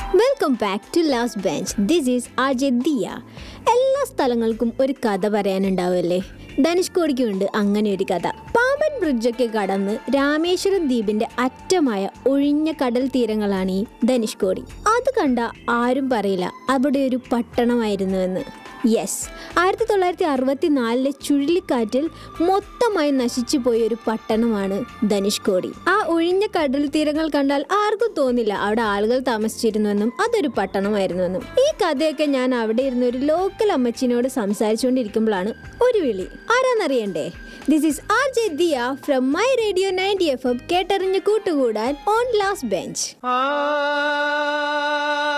welcome back to last bench this is R Diya എല്ലാ സ്ഥലങ്ങൾക്കും ഒരു കഥ പറയാനുണ്ടാവുമല്ലേ ധനുഷ്കോടിക്കുമുണ്ട് അങ്ങനെ ഒരു കഥ പാമ്പൻ ബ്രിഡ്ജൊക്കെ കടന്ന് രാമേശ്വരം ദ്വീപിന്റെ അറ്റമായ ഒഴിഞ്ഞ കടൽ തീരങ്ങളാണ് ഈ ധനുഷ്കോടി അത് കണ്ട ആരും പറയില്ല അവിടെ ഒരു പട്ടണമായിരുന്നുവെന്ന് യെസ് ആയിരത്തി തൊള്ളായിരത്തി അറുപത്തി നാലിലെ ചുഴലിക്കാറ്റിൽ മൊത്തമായി നശിച്ചു പോയ ഒരു പട്ടണമാണ് ധനുഷ്കോടി ആ ഒഴിഞ്ഞ കടൽ തീരങ്ങൾ കണ്ടാൽ ആർക്കും തോന്നില്ല അവിടെ ആളുകൾ താമസിച്ചിരുന്നുവെന്നും അതൊരു പട്ടണമായിരുന്നുവെന്നും ഈ കഥയൊക്കെ ഞാൻ അവിടെ ഇരുന്ന് ഒരു ലോക്കൽ അമ്മച്ചിനോട് സംസാരിച്ചുകൊണ്ടിരിക്കുമ്പോഴാണ് ഒരു വിളി ആരാന്നറിയണ്ടേ this is R J Diya from my radio ninety F M കേട്ടറിഞ്ഞ് കൂട്ടുകൂടാൻ ഓൺ ലാസ്റ്റ് ബെഞ്ച് ആ